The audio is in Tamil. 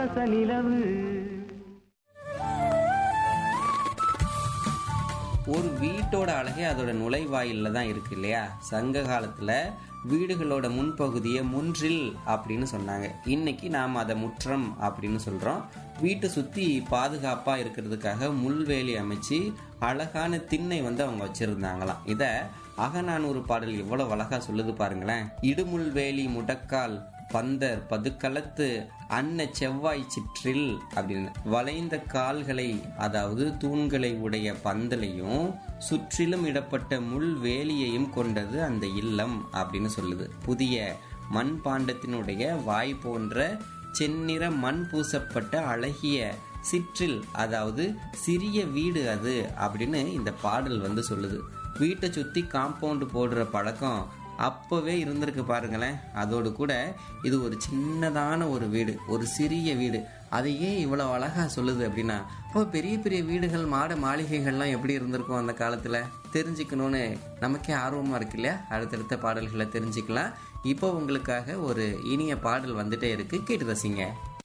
மாச நிலவு ஒரு வீட்டோட அழகே அதோட நுழைவாயில்ல தான் இருக்கு இல்லையா சங்க காலத்துல வீடுகளோட முன்பகுதியை முன்றில் அப்படின்னு சொன்னாங்க இன்னைக்கு நாம் அதை முற்றம் அப்படின்னு சொல்றோம் வீட்டை சுத்தி பாதுகாப்பா இருக்கிறதுக்காக முள்வேலி அமைச்சு அழகான திண்ணை வந்து அவங்க வச்சிருந்தாங்களாம் இத அகநானூறு பாடல் எவ்வளவு அழகா சொல்லுது பாருங்களேன் இடுமுள்வேலி முடக்கால் பந்தர் பதுக்களத்து அன்ன செவ்வாய் சிற்றில் அப்படின்னு வளைந்த கால்களை அதாவது தூண்களை உடைய பந்தலையும் சுற்றிலும் இடப்பட்ட முள் வேலியையும் கொண்டது அந்த இல்லம் அப்படின்னு சொல்லுது புதிய மண் பாண்டத்தினுடைய வாய் போன்ற செந்நிற மண் பூசப்பட்ட அழகிய சிற்றில் அதாவது சிறிய வீடு அது அப்படின்னு இந்த பாடல் வந்து சொல்லுது வீட்டை சுத்தி காம்பவுண்ட் போடுற பழக்கம் அப்போவே இருந்திருக்கு பாருங்களேன் அதோடு கூட இது ஒரு சின்னதான ஒரு வீடு ஒரு சிறிய வீடு அதையே இவ்வளோ அழகா சொல்லுது அப்படின்னா இப்போ பெரிய பெரிய வீடுகள் மாட மாளிகைகள்லாம் எப்படி இருந்திருக்கும் அந்த காலத்தில் தெரிஞ்சுக்கணும்னு நமக்கே ஆர்வமாக இருக்கு இல்லையா அடுத்தடுத்த பாடல்களை தெரிஞ்சுக்கலாம் இப்போ உங்களுக்காக ஒரு இனிய பாடல் வந்துட்டே இருக்கு கேட்டு ரசிங்க